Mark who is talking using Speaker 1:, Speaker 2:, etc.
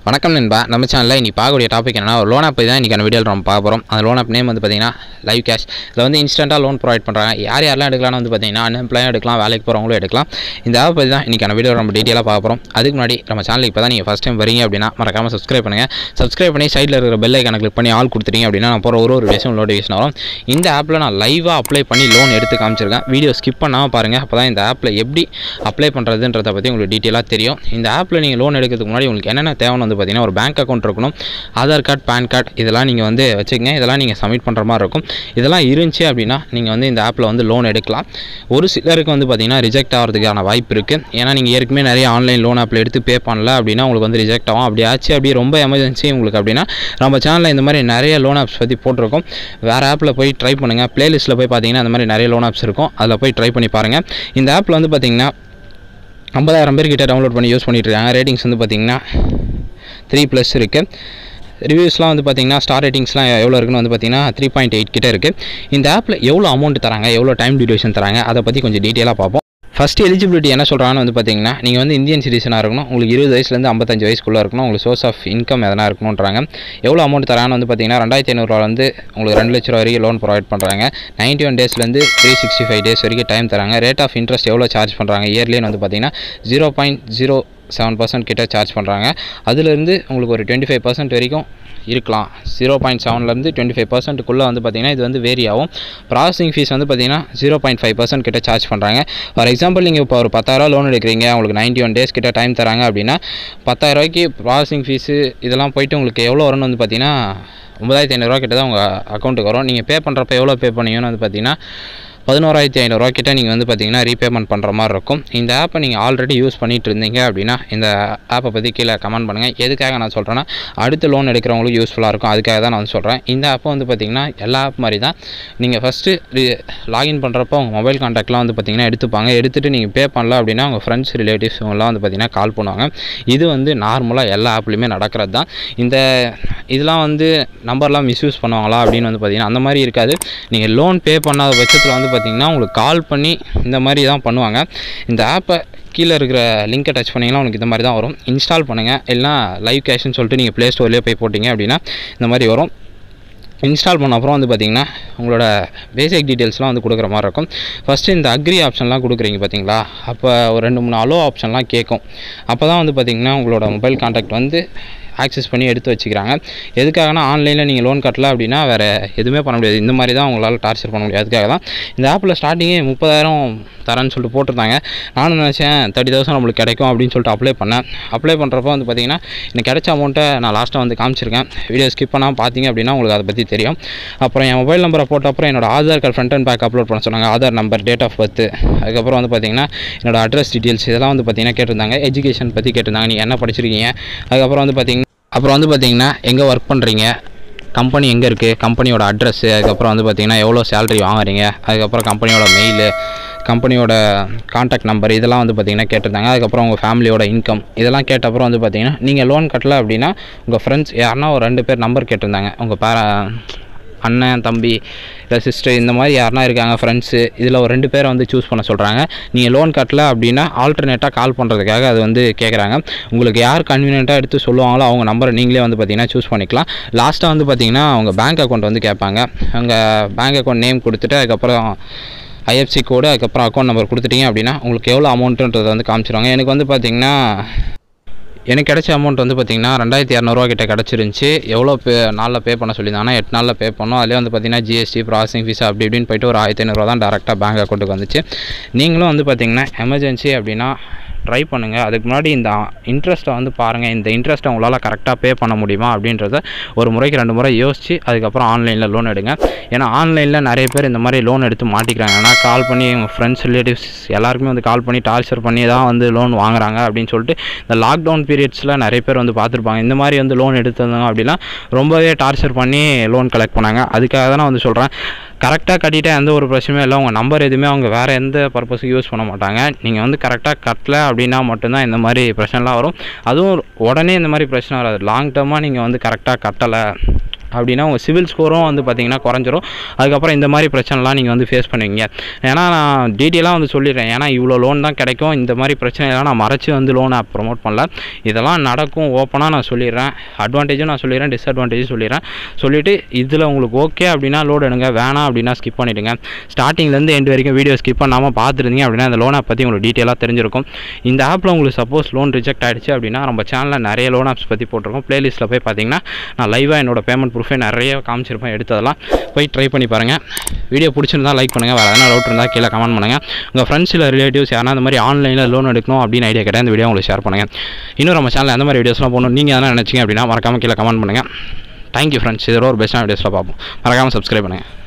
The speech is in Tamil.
Speaker 1: வணக்கம் நண்பா நம்ம சேனலில் இன்றைக்கி பார்க்கக்கூடிய டாபிக் என்னன்னா ஒரு லோன் ஆப் தான் இன்றைக்கான வீடியோவில் நம்ம பார்க்க போகிறோம் அந்த லோன் ஆப் நேம் வந்து பார்த்தீங்கன்னா லைவ் கேஷ் இதில் வந்து இன்ஸ்டண்ட்டாக லோன் ப்ரொவைட் பண்ணுறாங்க யார் யாரெல்லாம் எடுக்கலாம்னு வந்து பார்த்தீங்கன்னா அன்எம்ப்ளாயும் எடுக்கலாம் வேலைக்கு போகிறவங்களும் எடுக்கலாம் இந்த ஆப் பற்றி தான் இன்றைக்கான வீடியோ நம்ம டீட்டெயிலாக பார்க்க போகிறோம் அதுக்கு முன்னாடி நம்ம சேனலுக்கு இப்போ தான் நீங்கள் ஃபஸ்ட் டைம் வரீங்க அப்படின்னா மறக்காமல் சப்ஸ்கிரைப் பண்ணுங்கள் சப்ஸ்கிரைப் பண்ணி சைடில் இருக்கிற பெல் ஐக்கான கிளிக் பண்ணி ஆல் கொடுத்துட்டீங்க அப்படின்னா நான் போகிற ஒரு ஒரு விஷயம் நோட்டிஃபிகேஷன் வரும் இந்த ஆப்பில் நான் லைவாக அப்ளை பண்ணி லோன் எடுத்து காமிச்சிருக்கேன் வீடியோ ஸ்கிப் பண்ணாமல் பாருங்கள் அப்போ தான் இந்த ஆப்பில் எப்படி அப்ளை பண்ணுறதுன்றதை பற்றி உங்களுக்கு டீட்டெயிலாக தெரியும் இந்த ஆப்பில் நீங்கள் லோன் எடுக்கிறதுக்கு முன்னாடி உங்களுக்கு என்னென்ன தேவைன்னு வந்து பார்த்தீங்கன்னா ஒரு பேங்க் அக்கௌண்ட் இருக்கணும் ஆதார் கார்டு பேன் கார்டு இதெல்லாம் நீங்கள் வந்து வச்சுக்கங்க இதெல்லாம் நீங்கள் சப்மிட் பண்ணுற மாதிரி இருக்கும் இதெல்லாம் இருந்துச்சு அப்படின்னா நீங்கள் வந்து இந்த ஆப்பில் வந்து லோன் எடுக்கலாம் ஒரு சிலருக்கு வந்து பார்த்தீங்கன்னா ரிஜெக்ட் ஆகிறதுக்கான வாய்ப்பு இருக்குது ஏன்னா நீங்கள் ஏற்கனவே நிறைய ஆன்லைன் லோன் ஆப்பில் எடுத்து பே பண்ணல அப்படின்னா உங்களுக்கு வந்து ரிஜெக்ட் ஆகும் அப்படி ஆச்சு அப்படி ரொம்ப எமர்ஜென்சி உங்களுக்கு அப்படின்னா நம்ம சேனலில் இந்த மாதிரி நிறைய லோன் ஆப்ஸ் பற்றி போட்டிருக்கோம் வேறு ஆப்பில் போய் ட்ரை பண்ணுங்கள் ப்ளேலிஸ்ட்டில் போய் பார்த்தீங்கன்னா அந்த மாதிரி நிறைய லோன் ஆப்ஸ் இருக்கும் அதில் போய் ட்ரை பண்ணி பாருங்கள் இந்த ஆப்பில் வந்து பார்த்தீங்கன்னா ஐம்பதாயிரம் பேர்கிட்ட டவுன்லோட் பண்ணி யூஸ் பண்ணிட்டு இருக்காங்க ரேட்டிங்ஸ் வந்து பார்த்தீங்கன்னா த்ரீ ப்ளஸ் இருக்குது ரிவ்யூஸ்லாம் வந்து பார்த்தீங்கன்னா ஸ்டார் ரேட்டிங்ஸ்லாம் எவ்வளோ இருக்குன்னு வந்து பார்த்தீங்கன்னா த்ரீ பாயிண்ட் எயிட் கிட்ட இருக்குது இந்த ஆப்பில் எவ்வளோ அமௌண்ட் தராங்க எவ்வளோ டைம் டியூரேஷன் தராங்க அதை பற்றி கொஞ்சம் டீட்டெயிலாக பார்ப்போம் ஃபஸ்ட் எலிஜிபிலிட்டி என்ன சொல்கிறாங்கன்னு வந்து பார்த்தீங்கன்னா நீங்கள் வந்து இந்தியன் சிட்டிசனாக இருக்கணும் உங்களுக்கு இருபது வயசுலேருந்து ஐம்பத்தஞ்சு வயசுக்குள்ளே இருக்கணும் உங்களுக்கு சோர்ஸ் ஆஃப் இன்கம் எதனா இருக்கணுன்றாங்க எவ்வளோ அமௌண்ட் தராங்கன்னு வந்து பார்த்தீங்கன்னா ரெண்டாயிரத்தி ஐநூறுரூவாலேருந்து உங்களுக்கு ரெண்டு லட்ச ரூபா வரைக்கும் லோன் ப்ரொவைட் பண்ணுறாங்க நைன்ட்டி ஒன் டேஸ்லேருந்து த்ரீ சிக்ஸ்டி ஃபைவ் டேஸ் வரைக்கும் டைம் தராங்க ரேட் ஆஃப் இன்ட்ரெஸ்ட் எவ்வளோ சார்ஜ் பண்ணுறாங்க இயர்லின்னு வந்து பார்த்தீங்கன்னா zero point zero seven percent கிட்ட சார்ஜ் பண்ணுறாங்க அதுலேருந்து உங்களுக்கு ஒரு டுவெண்ட்டி ஃபைவ் பர்சன்ட் வரைக்கும் இருக்கலாம் ஜீரோ பாயிண்ட் செவன்லேருந்து டுவெண்ட்டி ஃபைவ் பர்சன்ட்டுக்குள்ளே வந்து பார்த்தீங்கன்னா இது வந்து வேரி ஆகும் ப்ராசஸிங் ஃபீஸ் வந்து பார்த்தீங்கன்னா ஜீரோ பாயிண்ட் ஃபைவ் பர்சன்ட் கிட்ட சார்ஜ் பண்ணுறாங்க ஃபார் எக்ஸாம்பிள் நீங்கள் இப்போ ஒரு பத்தாயிரரூவா லோன் எடுக்கிறீங்க உங்களுக்கு நைன்ட்டி ஒன் டேஸ் கிட்ட டைம் தராங்க அப்படின்னா பத்தாயிரரூவாய்க்கு ப்ராசஸிங் ஃபீஸு இதெல்லாம் போயிட்டு உங்களுக்கு எவ்வளோ வரும்னு வந்து பார்த்தீங்கன்னா ஒம்பதாயிரத்தி ஐநூறுரூவா கிட்ட தான் உங்கள் அக்கௌண்ட்டுக்கு வரும் நீங்கள் பே பண்ணுறப்ப எவ்வளோ பே பண்ணீங்கன்னு வந்து பார்த்தீங்கன்னா பதினோராயிரத்தி ஐநூறுரூவா கிட்ட நீங்கள் வந்து பார்த்தீங்கன்னா ரீபேமெண்ட் பண்ணுற மாதிரி இருக்கும் இந்த ஆப்பை நீங்கள் ஆல்ரெடி யூஸ் பண்ணிட்டு இருந்தீங்க அப்படின்னா இந்த ஆப்பை பற்றி கீழே கமெண்ட் பண்ணுங்கள் எதுக்காக நான் சொல்கிறேன்னா அடுத்த லோன் எடுக்கிறவங்களுக்கு யூஸ்ஃபுல்லாக இருக்கும் அதுக்காக தான் நான் சொல்கிறேன் இந்த ஆப்பை வந்து பார்த்தீங்கன்னா எல்லா ஆப் மாதிரி தான் நீங்கள் ஃபஸ்ட்டு லாகின் பண்ணுறப்போ உங்கள் மொபைல் கான்டாக்ட்லாம் வந்து பார்த்தீங்கன்னா எடுத்துப்பாங்க எடுத்துகிட்டு நீங்கள் பே பண்ணல அப்படின்னா உங்கள் ஃப்ரெண்ட்ஸ் ரிலேட்டிவ்ஸ் இவங்கெல்லாம் வந்து பார்த்தீங்கன்னா கால் பண்ணுவாங்க இது வந்து நார்மலாக எல்லா ஆப்லேயுமே நடக்கிறது தான் இந்த இதெல்லாம் வந்து நம்பர்லாம் மிஸ்யூஸ் பண்ணுவாங்களா அப்படின்னு வந்து பார்த்தீங்கன்னா அந்த மாதிரி இருக்காது நீங்கள் லோன் பே பண்ணாத பட்சத்தில் வந்து பார்த்தீங்கன்னா உங்களுக்கு கால் பண்ணி இந்த மாதிரி தான் பண்ணுவாங்க இந்த ஆப்பை கீழே இருக்கிற லிங்கை டச் பண்ணிங்கன்னா உங்களுக்கு இந்த மாதிரி தான் வரும் இன்ஸ்டால் பண்ணுங்கள் இல்லைனா லைவ் கேஷ்னு சொல்லிட்டு நீங்கள் ப்ளே ஸ்டோர்லேயே போய் போட்டிங்க அப்படின்னா இந்த மாதிரி வரும் இன்ஸ்டால் பண்ண அப்புறம் வந்து பார்த்தீங்கன்னா உங்களோட பேசிக் டீட்டெயில்ஸ்லாம் வந்து கொடுக்குற மாதிரி இருக்கும் ஃபஸ்ட்டு இந்த அக்ரி ஆப்ஷன்லாம் கொடுக்குறீங்க பார்த்தீங்களா அப்போ ஒரு ரெண்டு மூணு அலோ ஆப்ஷன்லாம் கேட்கும் அப்போ தான் வந்து பார்த்தீங்கன்னா உங்களோட மொபைல் கான்டாக்ட் வந்து ஆக்சஸ் பண்ணி எடுத்து வச்சுக்கிறாங்க எதுக்காகனா ஆன்லைனில் நீங்கள் லோன் கட்டல அப்படின்னா வேறு எதுவுமே பண்ண முடியாது இந்த மாதிரி தான் உங்களால் டார்ச்சர் பண்ண முடியாது அதுக்காக தான் இந்த ஆப்பில் ஸ்டார்டிங்கே முப்பதாயிரம் தரேன்னு சொல்லிட்டு போட்டிருந்தாங்க நானும் நினச்சேன் தேர்ட்டி தௌசண்ட் நம்மளுக்கு கிடைக்கும் அப்படின்னு சொல்லிட்டு அப்ளை பண்ணேன் அப்ளை பண்ணுறப்போ வந்து பார்த்தீங்கன்னா எனக்கு கிடைச்ச அமௌண்ட்டை நான் லாஸ்ட்டாக வந்து காமிச்சிருக்கேன் வீடியோ ஸ்கிப் பண்ணாமல் பார்த்தீங்க அப்படின்னா உங்களுக்கு அதை பற்றி தெரியும் அப்புறம் என் மொபைல் நம்பரை போட்ட அப்புறம் என்னோட Aadhaar card front and back upload பண்ண சொன்னாங்க Aadhaar number date of birth அதுக்கப்புறம் வந்து பார்த்தீங்கன்னா என்னோட அட்ரஸ் டீட்டெயில்ஸ் இதெல்லாம் வந்து பார்த்தீங்கன்னா கேட்டிருந்தாங்க எஜுகேஷன் பற்றி கேட்டிருந்தாங்க நீங்கள் என்ன படிச்சிருக்கீங்க அதுக்கப்புறம் வந்து பார்த்தீங்கன்னா அப்புறம் வந்து பார்த்தீங்கன்னா எங்கே ஒர்க் பண்ணுறீங்க கம்பெனி எங்கே இருக்குது கம்பெனியோட அட்ரஸ்ஸு அதுக்கப்புறம் வந்து பார்த்தீங்கன்னா எவ்வளோ சேலரி வாங்குறீங்க அதுக்கப்புறம் கம்பெனியோட மெயிலு கம்பெனியோட காண்டாக்ட் நம்பர் இதெல்லாம் வந்து பார்த்தீங்கன்னா கேட்டிருந்தாங்க அதுக்கப்புறம் உங்கள் ஃபேமிலியோட இன்கம் இதெல்லாம் கேட்ட அப்புறம் வந்து பார்த்தீங்கன்னா நீங்கள் லோன் கட்டல அப்படின்னா உங்கள் ஃப்ரெண்ட்ஸ் யாருன்னா ஒரு ரெண்டு பேர் நம்பர் கேட்டிருந்தாங்க உங்கள் பேர அண்ணன் தம்பி இல்லை சிஸ்டர் இந்த மாதிரி யாருனா இருக்காங்க ஃப்ரெண்ட்ஸு இதில் ஒரு ரெண்டு பேரை வந்து சூஸ் பண்ண சொல்கிறாங்க நீங்கள் லோன் கட்டல அப்படின்னா ஆல்டர்னேட்டாக கால் பண்ணுறதுக்காக அது வந்து கேட்குறாங்க உங்களுக்கு யார் கன்வீனியண்ட்டாக எடுத்து சொல்லுவாங்களோ அவங்க நம்பரை நீங்களே வந்து பார்த்தீங்கன்னா சூஸ் பண்ணிக்கலாம் லாஸ்ட்டாக வந்து பார்த்தீங்கன்னா அவங்க பேங்க் அக்கௌண்ட் வந்து கேட்பாங்க உங்கள் பேங்க் அக்கௌண்ட் நேம் கொடுத்துட்டு அதுக்கப்புறம் ஐஎஃப்சி கோடு அதுக்கப்புறம் அக்கௌண்ட் நம்பர் கொடுத்துட்டீங்க அப்படின்னா உங்களுக்கு எவ்வளோ அமௌண்ட்டுன்றதை வந்து காமிச்சிருவாங்க எனக்கு வந்து பார்த்தீங்கன்னா எனக்கு கிடைச்ச அமௌண்ட் வந்து பார்த்திங்கன்னா ரெண்டாயிரத்தி இரநூறுவா கிட்ட கிடச்சிருந்துச்சி எவ்வளோ பே நாளில் பே பண்ண சொல்லியிருந்தாங்கன்னா எட்டு நாளில் பே பண்ணோம் அதிலே வந்து பார்த்திங்கன்னா ஜிஎஸ்டி ப்ராசஸிங் ஃபீஸ் அப்படி இப்படின்னு போயிட்டு ஒரு ஆயிரத்தி ஐநூறுவா தான் டேரெக்டாக பேங்க் அக்கௌண்ட்டுக்கு வந்துச்சு நீங்களும் வந்து பார்த்திங்கன்னா எமர்ஜென்சி அப்படின்னா ட்ரை பண்ணுங்கள் அதுக்கு முன்னாடி இந்த இன்ட்ரெஸ்ட்டை வந்து பாருங்கள் இந்த இன்ட்ரெஸ்ட்டை உங்களால் கரெக்டாக பே பண்ண முடியுமா அப்படின்றத ஒரு முறைக்கு ரெண்டு முறை யோசித்து அதுக்கப்புறம் ஆன்லைனில் லோன் எடுங்க ஏன்னா ஆன்லைனில் நிறைய பேர் இந்த மாதிரி லோன் எடுத்து மாட்டிக்கிறாங்க ஏன்னா கால் பண்ணி உங்கள் ஃப்ரெண்ட்ஸ் ரிலேட்டிவ்ஸ் எல்லாருக்குமே வந்து கால் பண்ணி டார்ச்சர் பண்ணி தான் வந்து லோன் வாங்குறாங்க அப்படின்னு சொல்லிட்டு இந்த லாக்டவுன் பீரியட்ஸில் நிறைய பேர் வந்து பார்த்துருப்பாங்க இந்த மாதிரி வந்து லோன் எடுத்திருந்தாங்க அப்படின்னா ரொம்பவே டார்ச்சர் பண்ணி லோன் கலெக்ட் பண்ணாங்க அதுக்காக தான் நான் வந்து சொல்கிறேன் கரெக்டாக கட்டிட்டு எந்த ஒரு பிரச்சனையும் இல்லை உங்கள் நம்பர் எதுவுமே அவங்க வேறு எந்த பர்பஸுக்கும் யூஸ் பண்ண மாட்டாங்க நீங்கள் வந்து கரெக்டாக கட்டல அப்படின்னா மட்டும்தான் இந்த மாதிரி பிரச்சனைலாம் வரும் அதுவும் உடனே இந்த மாதிரி பிரச்சனை வராது லாங் டேர்மாக நீங்கள் வந்து கரெக்டாக கட்டலை அப்படின்னா உங்கள் சிவில் ஸ்கோரும் வந்து பார்த்தீங்கன்னா குறைஞ்சிரும் அதுக்கப்புறம் இந்த மாதிரி பிரச்சனைலாம் நீங்கள் வந்து ஃபேஸ் பண்ணுவீங்க ஏன்னா நான் டீட்டெயிலாக வந்து சொல்லிடுறேன் ஏன்னா இவ்வளோ லோன் தான் கிடைக்கும் இந்த மாதிரி பிரச்சனைலாம் நான் மறைச்சி வந்து லோன் ஆப் ப்ரொமோட் பண்ணல இதெல்லாம் நடக்கும் ஓப்பனாக நான் சொல்லிடுறேன் அட்வான்டேஜும் நான் சொல்லிடுறேன் டிஸ்அட்வான்டேஜும் சொல்லிடுறேன் சொல்லிவிட்டு இதில் உங்களுக்கு ஓகே அப்படின்னா லோட் எடுங்க வேணாம் அப்படின்னா ஸ்கிப் பண்ணிவிடுங்க ஸ்டார்டிங்லேருந்து எண்ட் வரைக்கும் வீடியோ ஸ்கிப் பண்ணாமல் பார்த்துருந்தீங்க அப்படின்னா இந்த லோன் ஆப் பற்றி உங்களுக்கு டீட்டெயிலாக தெரிஞ்சிருக்கும் இந்த ஆப்பில் உங்களுக்கு சப்போஸ் லோன் ரிஜெக்ட் ஆகிடுச்சு அப்படின்னா நம்ம சேனலில் நிறைய லோன் ஆப்ஸ் பற்றி போட்டிருக்கோம் ப்ளேலிஸ்ட்டில் போய் பார்த்தீங்கன்னா நான் லைவாக என்னோட பேமெண்ட் ப்ரூஃபே நிறைய காமிச்சிருப்பேன் எடுத்ததெல்லாம் போய் ட்ரை பண்ணி பாருங்கள் வீடியோ பிடிச்சிருந்தா லைக் பண்ணுங்கள் வேறு எதனா டவுட் இருந்தால் கீழே கமெண்ட் பண்ணுங்கள் உங்கள் ஃப்ரெண்ட்ஸ் இல்லை ரிலேட்டிவ்ஸ் யாரா இந்த மாதிரி ஆன்லைனில் லோன் எடுக்கணும் அப்படின்னு ஐடியா கேட்டால் இந்த வீடியோ உங்களுக்கு ஷேர் பண்ணுங்கள் இன்னும் நம்ம சேனலில் எந்த மாதிரி வீடியோஸ்லாம் போகணும் நீங்கள் எதனா நினச்சிங்க அப்படின்னா மறக்காமல் கீழே கமெண்ட் பண்ணுங்கள் தேங்க்யூ ஃப்ரெண்ட்ஸ் இதோட ஒரு பெஸ்ட்டான வீடியோஸில் பார்ப்போம் மறக்காமல் சப்ஸ்கிரைப் பண்ணுங்கள்